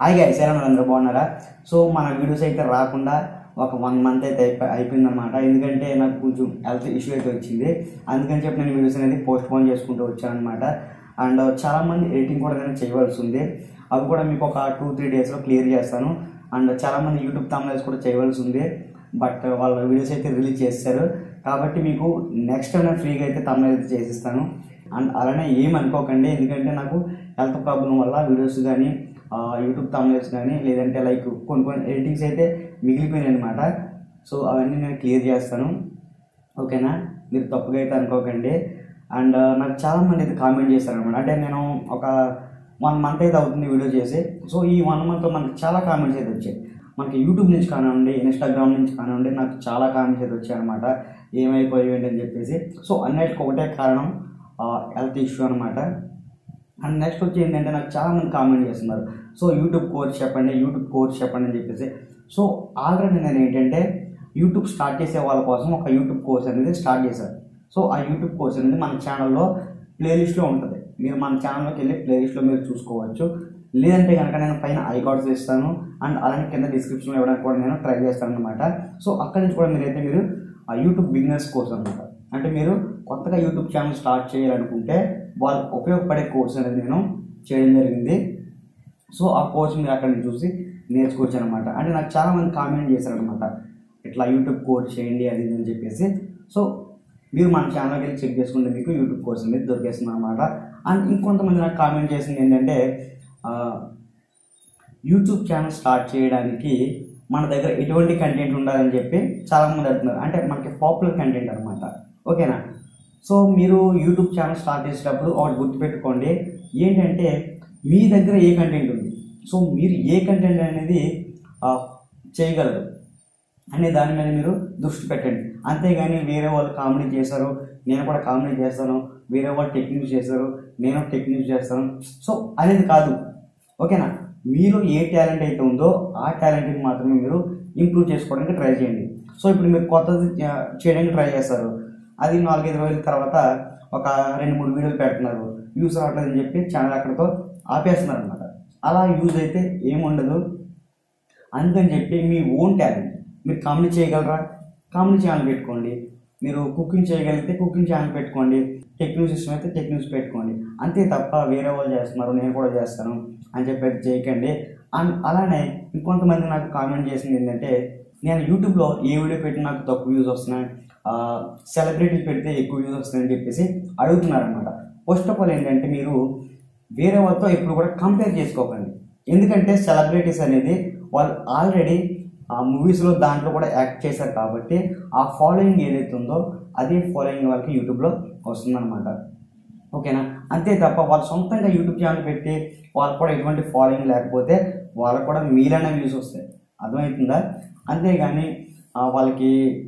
hi guys ఎలా ఉన్నారు అందరూ బాగున్నారా సో మన వీడియోస్ అయితే రాకుండా ఒక వన్ మంత్ అయితే అయిపో అయిపోయిందనమాట ఎందుకంటే నాకు కొంచెం హెల్త్ ఇష్యూ అయితే వచ్చింది అందుకని చెప్పి నేను వీడియోస్ అనేది పోస్ట్ పోన్ చేసుకుంటూ వచ్చానమాట అండ్ చాలామంది ఎడిటింగ్ కూడా నేను చేయవలసి ఉంది అవి కూడా మీకు ఒక టూ త్రీ డేస్లో క్లియర్ చేస్తాను అండ్ చాలామంది యూట్యూబ్ తమిళస్ కూడా చేయవలసి ఉంది బట్ వాళ్ళ వీడియోస్ అయితే రిలీజ్ చేస్తారు కాబట్టి మీకు నెక్స్ట్ టైం నేను ఫ్రీగా అయితే తమిళ అయితే చేసిస్తాను అండ్ అలానే ఏం అనుకోకండి ఎందుకంటే నాకు హెల్త్ ప్రాబ్లం వల్ల వీడియోస్ కానీ యూట్యూబ్ తమిళస్ కానీ లేదంటే లైక్ కొన్ని కొన్ని ఎడిటింగ్స్ అయితే మిగిలిపోయినాయి అనమాట సో అవన్నీ నేను క్లియర్ చేస్తాను ఓకేనా మీరు తప్పుగా అయితే అనుకోకండి అండ్ నాకు చాలా మంది అయితే కామెంట్ చేశారనమాట అంటే నేను ఒక వన్ మంత్ అయితే అవుతుంది వీడియో చేసి సో ఈ వన్ మంత్లో మనకి చాలా కామెంట్స్ అయితే వచ్చాయి మనకి యూట్యూబ్ నుంచి కానివ్వండి ఇన్స్టాగ్రామ్ నుంచి కానివ్వండి నాకు చాలా కామెంట్స్ అయితే వచ్చాయి అనమాట ఏమైపోయి అని చెప్పేసి సో అన్నిటికి ఒకటే కారణం హెల్త్ ఇష్యూ అనమాట అండ్ నెక్స్ట్ వచ్చి ఏంటంటే నాకు చాలా మంది కామెంట్ చేస్తున్నారు సో యూట్యూబ్ కోర్స్ చెప్పండి యూట్యూబ్ కోర్స్ చెప్పండి అని చెప్పేసి సో ఆల్రెడీ నేను ఏంటంటే యూట్యూబ్ స్టార్ట్ చేసే వాళ్ళ కోసం ఒక యూట్యూబ్ కోర్స్ అనేది స్టార్ట్ చేశాను సో ఆ యూట్యూబ్ కోర్స్ అనేది మన ఛానల్లో ప్లేలిస్ట్లో ఉంటుంది మీరు మన ఛానల్లోకి వెళ్ళి ప్లేలిస్ట్లో మీరు చూసుకోవచ్చు లేదంటే కనుక నేను పైన ఐకార్డ్స్ ఇస్తాను అండ్ అలానే కింద డిస్క్రిప్షన్లో ఇవ్వడానికి కూడా నేను ట్రై చేస్తాను అనమాట సో అక్కడి నుంచి కూడా మీరైతే మీరు ఆ యూట్యూబ్ బిజినెస్ కోర్స్ అనమాట అంటే మీరు కొత్తగా యూట్యూబ్ ఛానల్ స్టార్ట్ చేయాలనుకుంటే వాళ్ళు ఉపయోగపడే కోర్స్ అనేది నేను చేయడం జరిగింది సో ఆ కోర్స్ మీరు అక్కడ నుంచి చూసి నేర్చుకోవచ్చు అనమాట అంటే నాకు చాలా మంది కామెంట్ చేశారనమాట ఇట్లా యూట్యూబ్ కోర్స్ చేయండి అది ఇది అని చెప్పేసి సో మీరు మన ఛానల్కి వెళ్ళి చెక్ చేసుకుంటే మీకు యూట్యూబ్ కోర్స్ అనేది దొరికేస్తుంది అనమాట అండ్ ఇంకొంతమంది నాకు కామెంట్ చేసింది ఏంటంటే ఆ, యూట్యూబ్ ఛానల్ స్టార్ట్ చేయడానికి మన దగ్గర ఎటువంటి కంటెంట్ ఉండాలని చెప్పి చాలామంది అడుగుతున్నారు అంటే మనకి పాపులర్ కంటెంట్ అనమాట ఓకేనా సో మీరు యూట్యూబ్ ఛానల్ స్టార్ట్ చేసేటప్పుడు ఒకటి గుర్తుపెట్టుకోండి ఏంటంటే మీ దగ్గర ఏ కంటెంట్ ఉంది సో మీరు ఏ కంటెంట్ అనేది ఆ, చేయగలరు అనే దాని మీద మీరు దృష్టి పెట్టండి అంతేగాని వేరే వాళ్ళు కామెడీ చేశారు నేను కూడా కామెడీ చేస్తాను వేరే వాళ్ళు టెక్నిక్స్ చేశారు నేను టెక్నిక్స్ చేస్తాను సో అనేది కాదు ఓకేనా మీరు ఏ టాలెంట్ అయితే ఉందో ఆ టాలెంట్ని మాత్రమే మీరు ఇంప్రూవ్ చేసుకోవడానికి ట్రై చేయండి సో ఇప్పుడు మీరు కొత్తది ఆ, చేయడానికి ట్రై చేస్తారు అది నాలుగైదు రోజుల తర్వాత ఒక రెండు మూడు వీడియోలు పెడుతున్నారు యూస్ రావట్లేదని చెప్పి ఛానల్ అక్కడితో ఆపేస్తున్నారు అనమాట అలా యూజ్ అయితే ఏముండదు అందుకని చెప్పి మీ ఓన్ టాలెంట్ మీరు కామెడీ చేయగలరా కామెడీ ఛానల్ పెట్టుకోండి మీరు కుకింగ్ చేయగలిగితే కుకింగ్ ఛానల్ పెట్టుకోండి టెక్నిక్స్ ఇష్టం అయితే టెక్నిక్స్ పెట్టుకోండి అంతే తప్ప వేరే వాళ్ళు చేస్తున్నారు నేను కూడా చేస్తాను అని చెప్పి అయితే చేయకండి అండ్ అలానే ఇంకొంతమంది నాకు కామెంట్ చేసింది ఏంటంటే నేను యూట్యూబ్లో ఏ వీడియో పెట్టి నాకు తక్కువ వ్యూస్ వస్తున్నాయి సెలబ్రిటీలు పెడితే ఎక్కువ వ్యూస్ వస్తున్నాయని చెప్పేసి అడుగుతున్నారు అనమాట ఫస్ట్ ఆఫ్ ఆల్ ఏంటంటే మీరు వేరే వాళ్ళతో ఎప్పుడు కూడా కంపేర్ చేసుకోకండి ఎందుకంటే సెలబ్రిటీస్ అనేది వాళ్ళు ఆల్రెడీ ఆ మూవీస్లో దాంట్లో కూడా యాక్ట్ చేశారు కాబట్టి ఆ ఫాలోయింగ్ ఏదైతే ఉందో అదే ఫాలోయింగ్ వాళ్ళకి యూట్యూబ్లో వస్తుందన్నమాట ఓకేనా అంతే తప్ప వాళ్ళు సొంతంగా యూట్యూబ్ ఛానల్ పెట్టి వాళ్ళకు కూడా ఎటువంటి ఫాలోయింగ్ లేకపోతే వాళ్ళకు కూడా మీలైన వ్యూస్ వస్తాయి అర్థమవుతుందా అంతేగాని ఆ, వాళ్ళకి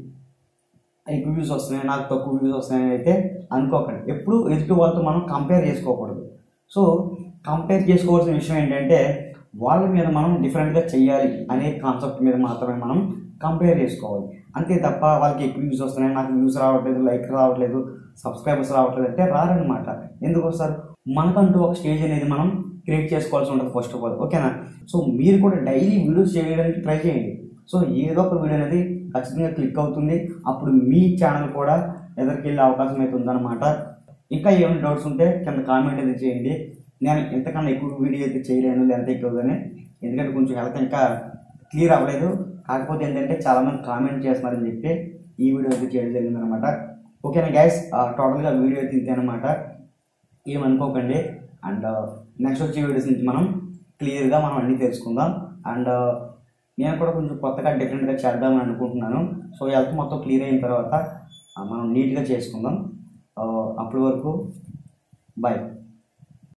ఎక్కువ వ్యూస్ వస్తున్నాయి నాకు తక్కువ వ్యూస్ వస్తున్నాయని అయితే అనుకోకండి ఎప్పుడు ఎదుటి వాళ్ళతో మనం కంపేర్ చేసుకోకూడదు సో కంపేర్ చేసుకోవాల్సిన విషయం ఏంటంటే వాళ్ళ మీద మనం డిఫరెంట్గా చేయాలి అనే కాన్సెప్ట్ మీద మాత్రమే మనం కంపేర్ చేసుకోవాలి అంతే తప్ప వాళ్ళకి ఎక్కువ వ్యూస్ వస్తున్నాయి నాకు వ్యూస్ రావట్లేదు లైక్ రావట్లేదు సబ్స్క్రైబర్స్ రావట్లేదు అంటే రారనమాట ఎందుకు వస్తారు మనకంటూ ఒక స్టేజ్ అనేది మనం క్రియేట్ చేసుకోవాల్సి ఉంటుంది ఫస్ట్ ఆఫ్ ఆల్ ఓకేనా సో మీరు కూడా డైలీ వీడియోస్ చేయడానికి ట్రై చేయండి సో ఏదో ఒక వీడియో అనేది ఖచ్చితంగా క్లిక్ అవుతుంది అప్పుడు మీ ఛానల్ కూడా ఎదరికి వెళ్ళే అవకాశం అయితే ఉందన్నమాట ఇంకా ఏమైనా డౌట్స్ ఉంటే కింద కామెంట్ అయితే చేయండి నేను ఇంతకన్నా ఎక్కువ వీడియో అయితే చేయలేను ఎంత ఎక్కువగానే ఎందుకంటే కొంచెం హెల్త్ ఇంకా క్లియర్ అవ్వలేదు కాకపోతే ఏంటంటే చాలామంది కామెంట్ చేస్తున్నారని చెప్పి ఈ వీడియో అయితే చేయడం జరిగిందనమాట ఓకేనా గ్యాస్ టోటల్గా వీడియో అయితే ఇంతే అనమాట ఏమనుకోకండి అండ్ నెక్స్ట్ వచ్చే వీడియోస్ నుంచి మనం క్లియర్గా మనం అన్నీ తెలుసుకుందాం అండ్ నేను కూడా కొంచెం కొత్తగా డిఫరెంట్గా చేద్దామని అనుకుంటున్నాను సో హెల్త్ మొత్తం క్లియర్ అయిన తర్వాత ఆ, మనం నీట్గా చేసుకుందాం ఆ, అప్పటి వరకు బాయ్